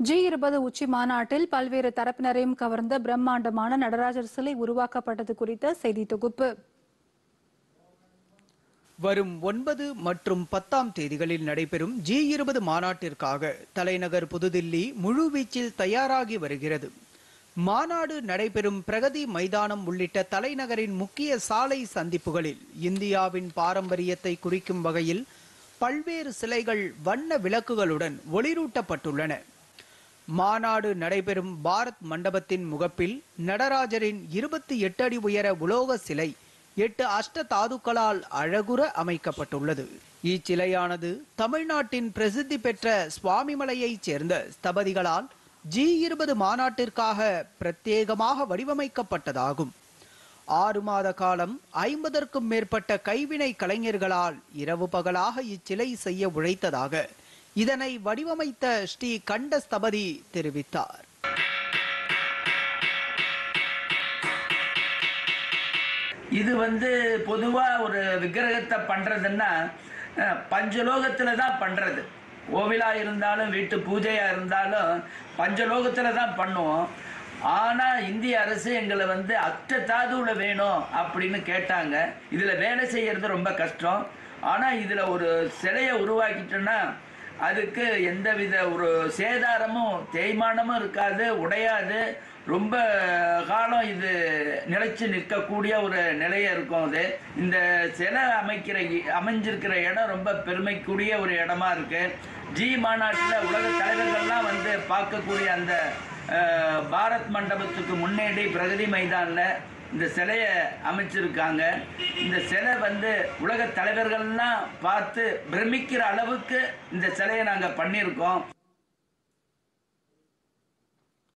G இருபது உச்சி மாநாட்டில் பல்வேறு தரப்பினரையும் கவர்ந்த பிரம்மாண்டமான நடராஜர் சிலை உருவாக்கப்பட்டது குறித்த செய்தி தொகுப்பு வரும் ஒன்பது மற்றும் பத்தாம் தேதிகளில் நடைபெறும் ஜி இருபது மாநாட்டிற்காக தலைநகர் புதுதில்லி முழுவீச்சில் தயாராகி வருகிறது மாநாடு நடைபெறும் பிரகதி மைதானம் உள்ளிட்ட தலைநகரின் முக்கிய சாலை சந்திப்புகளில் இந்தியாவின் பாரம்பரியத்தை குறிக்கும் வகையில் பல்வேறு சிலைகள் வண்ண விளக்குகளுடன் ஒளிரூட்டப்பட்டுள்ளன மாநாடு நடைபெறும் பாரத் மண்டபத்தின் முகப்பில் நடராஜரின் இருபத்தி எட்டு அடி உயர உலோக சிலை எட்டு அஷ்ட தாதுக்களால் அழகுற அமைக்கப்பட்டுள்ளது இச்சிலையானது தமிழ்நாட்டின் பிரசித்தி பெற்ற சுவாமிமலையைச் சேர்ந்த ஸ்தபதிகளால் ஜி இருபது மாநாட்டிற்காக பிரத்யேகமாக வடிவமைக்கப்பட்டதாகும் ஆறு மாத காலம் ஐம்பதற்கும் மேற்பட்ட கைவினை கலைஞர்களால் இரவு பகலாக இச்சிலை செய்ய உழைத்ததாக இதனை வடிவமைத்த ஸ்ரீ கண்ட ஸ்தபதி தெரிவித்தார் இது வந்து பொதுவாக ஒரு விக்கிரகத்தை பண்ணுறதுன்னா அஹ், பஞ்சலோகத்தில் தான் பண்ணுறது கோவிலாக இருந்தாலும் வீட்டு பூஜையாக இருந்தாலும் பஞ்சலோகத்தில் தான் பண்ணுவோம் ஆனால் இந்திய அரசு எங்களை வந்து அஷ்ட தாதுவில் வேணும் அப்படின்னு கேட்டாங்க இதில் வேலை செய்கிறது ரொம்ப கஷ்டம் ஆனால் இதில் ஒரு சிலையை உருவாக்கிட்டோன்னா அதுக்கு எந்தவித ஒரு சேதாரமும் தேய்மானமும் இருக்காது உடையாது ரொம்ப காலம் இது நிலைச்சு நிற்கக்கூடிய ஒரு நிலைய இருக்கும் அது இந்த சிலை அமைக்கிற இ- அமைஞ்சிருக்கிற இடம் ரொம்ப பெருமைக்குரிய ஒரு இடமா இருக்கு ஜி மாநாட்டில் உலக தலைவர்கள்லாம் வந்து பார்க்கக்கூடிய அந்த அஹ், பாரத் மண்டபத்துக்கு முன்னேடி பிரகதி மைதானில் இந்த சிலையை அமைச்சிருக்காங்க இந்த சிலை வந்து உலக தலைவர்கள்லாம் பார்த்து பிரமிக்கிற அளவுக்கு இந்த சிலையை நாங்கள் பண்ணியிருக்கோம்